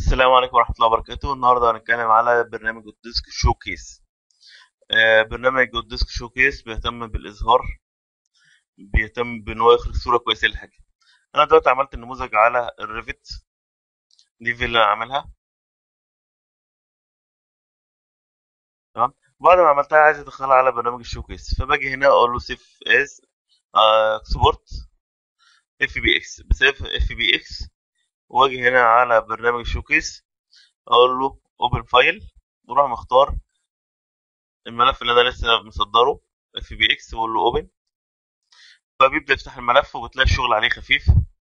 السلام عليكم ورحمة الله وبركاته النهاردة هنتكلم على برنامج الديسك شو كيس آه، برنامج الديسك شو كيس بيهتم بالإظهار بيهتم بإن هو يخرج صورة كويسة للحاجة أنا دلوقتي عملت النموذج على الريفت دي فيلا اللي عاملها تمام بعد ما عملتها عايز أدخلها على برنامج الشو كيس فباجي هنا أقول له سيف از اكسبورت اف بي اكس بسيف اف بي اكس واجي هنا على برنامج الشو كيس اقول له اوبن فايل واروح مختار الملف اللي انا لسه مصدره اف بي اكس واقول له اوبن فبيبدا يفتح الملف وبتلاقي الشغل عليه خفيف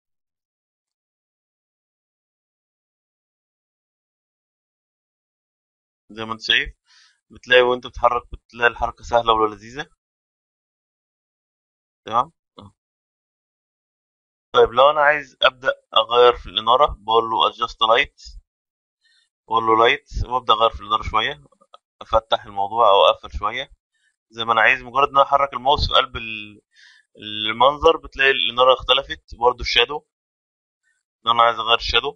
زي ما انت شايف بتلاقي وانت بتتحرك بتلاقي الحركه سهله ولذيذه تمام اه. طيب لو انا عايز ابدا اغير في الاناره بقول له adjust light بقول له light وابدا اغير في الاناره شويه افتح الموضوع او اقفل شويه زي ما انا عايز مجرد ان انا احرك الماوس في قلب ال- المنظر بتلاقي الاناره اختلفت برضو الشادو لو انا عايز اغير الشادو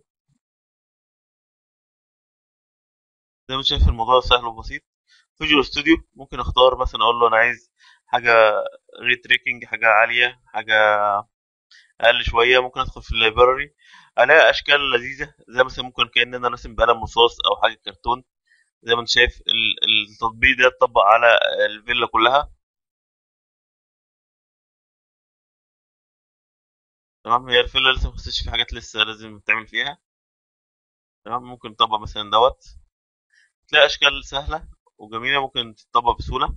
زي ما انت شايف الموضوع سهل وبسيط فيجوال ستوديو ممكن اختار مثلا اقول له انا عايز حاجه ري تريكنج حاجه عاليه حاجه اقل شويه ممكن ادخل في اللايبراري الاقي اشكال لذيذه زي مثلا ممكن كان انا راسم بقلم رصاص او حاجه كرتون زي ما انت شايف ال- التطبيق ده اتطبق على الفيلا كلها تمام هي الفيلا لسه مخصصش في حاجات لسه لازم تعمل فيها تمام ممكن تطبق مثلا دوت تلاقي اشكال سهله وجميله ممكن تطبق بسهوله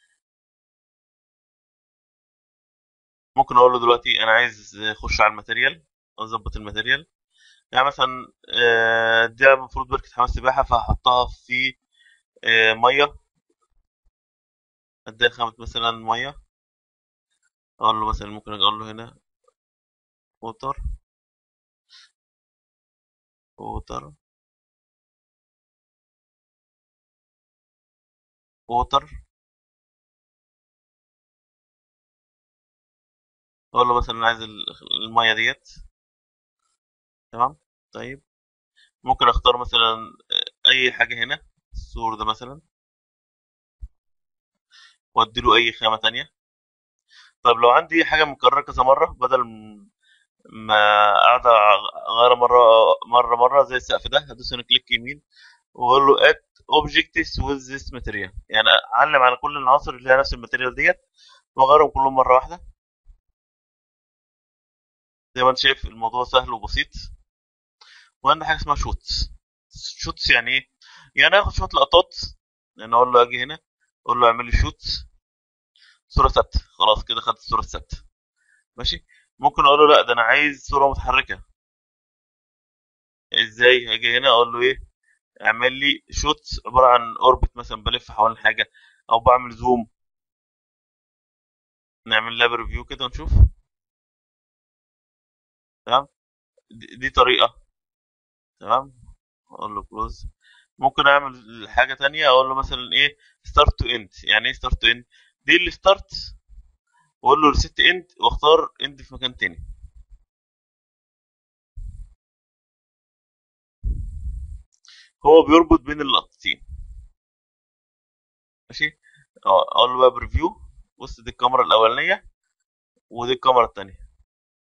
ممكن اقول له دلوقتي انا عايز اخش على الماتيريال اظبط الماتيريال يعني مثلا آه، دي المفروض بركة حمام سباحة فهحطها في آه، مية اديها خامة مثلا مية اقول له مثلا ممكن اقول له هنا ووتر ووتر ووتر اقول له مثلا عايز ال- المية ديت تمام طيب ممكن اختار مثلا آه، اي حاجة هنا السور ده مثلا وادي له اي خامة تانية طب لو عندي حاجة مكررة كذا مرة بدل م- ما اقعد اغيرها مرة مرة مرة زي السقف ده هدوس هنا كليك يمين واقول له add objects with this material يعني اعلم على كل العناصر اللي لها نفس الماتيريال ديت واغيرهم كلهم مرة واحدة زي ما انت شايف الموضوع سهل وبسيط وعندنا حاجة اسمها شوتس شوتس يعني ايه؟ يعني اخد شوية لقطات يعني اقول له اجي هنا اقول له اعمل لي شوتس صورة ثابتة خلاص كده خدت الصورة الثابتة ماشي ممكن اقول له لا ده انا عايز صورة متحركة ازاي اجي هنا اقول له ايه اعمل لي شوتس عبارة عن اوربت مثلا بلف حوالين حاجة او بعمل زوم نعمل لها ريفيو كده ونشوف تمام دي, دي طريقة تمام اقول له كلوز ممكن اعمل حاجة تانية اقول له مثلا ايه ستارت تو اند يعني ايه ستارت تو اند دي اللي ستارت واقول له ريست اند واختار اند في مكان تاني هو بيربط بين اللقطتين ماشي اه، اقول له بقى بريفيو بص دي الكاميرا الاولانية ودي الكاميرا التانية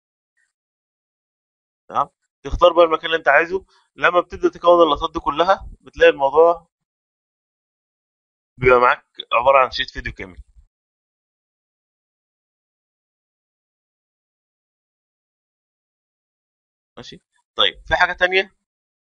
تمام تختار بقى المكان اللي انت عايزه لما بتبدأ تكون اللقطات دي كلها بتلاقي الموضوع بيبقى معاك عبارة عن شيت فيديو كامل ماشي طيب في حاجة تانية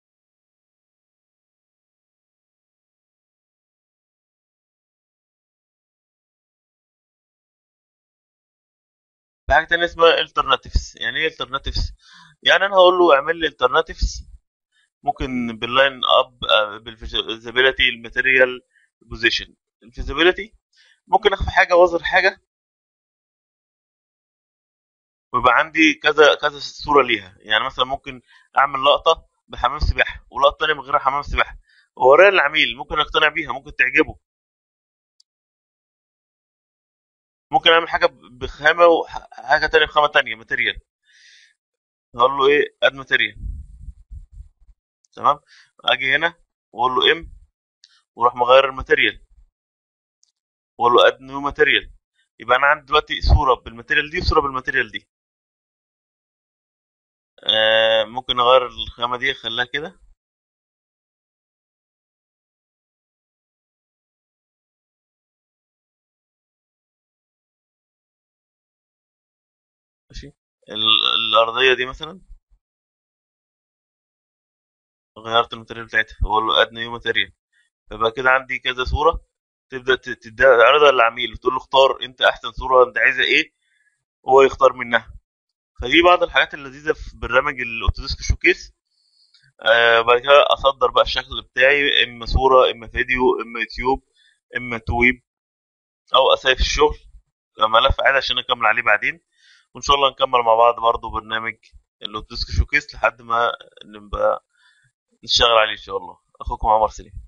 في حاجة تانية اسمها alternatives يعني ايه alternatives يعني انا هقول له اعمل لي alternatives ممكن باللاين اب بالفيزيبيليتي الماتيريال بوزيشن الفيزيبيليتي ممكن اخفي حاجة واظهر حاجة ويبقى عندي كذا كذا صورة ليها يعني مثلا ممكن اعمل لقطة بحمام سباحة ولقطة تانية من غير حمام سباحة ووريها للعميل ممكن يقتنع بيها ممكن تعجبه ممكن اعمل حاجة بخامة وحاجة تانية بخامة تانية ماتيريال هقول له ايه اد ماتيريال تمام اجي هنا واقول له ام واروح مغير الماتيريال واقول له اد نيو ماتيريال يبقى انا عندي دلوقتي صوره بالماتيريال دي وصوره بالماتيريال دي آه ممكن نغير الخامه دي خليها كده ماشي ال- الارضيه دي مثلا غيرت الماتيريال بتاعتها واقول له اد نيو ماتيريال فيبقى كده عندي كذا صوره تبدا ت- تديها تعرضها للعميل وتقول له اختار انت احسن صوره انت عايزها ايه هو يختار منها فدي بعض الحاجات اللذيذه في برنامج الاوتوديسك شوكيس آه بعد كده اصدر بقى الشكل بتاعي اما صوره اما فيديو اما يوتيوب اما تويب او اسايف الشغل ملف عادي عشان اكمل عليه بعدين وان شاء الله نكمل مع بعض برضو برنامج الاوتوديسك شوكيس لحد ما نبقى نشتغل عليه ان شاء الله اخوكم عمر سليم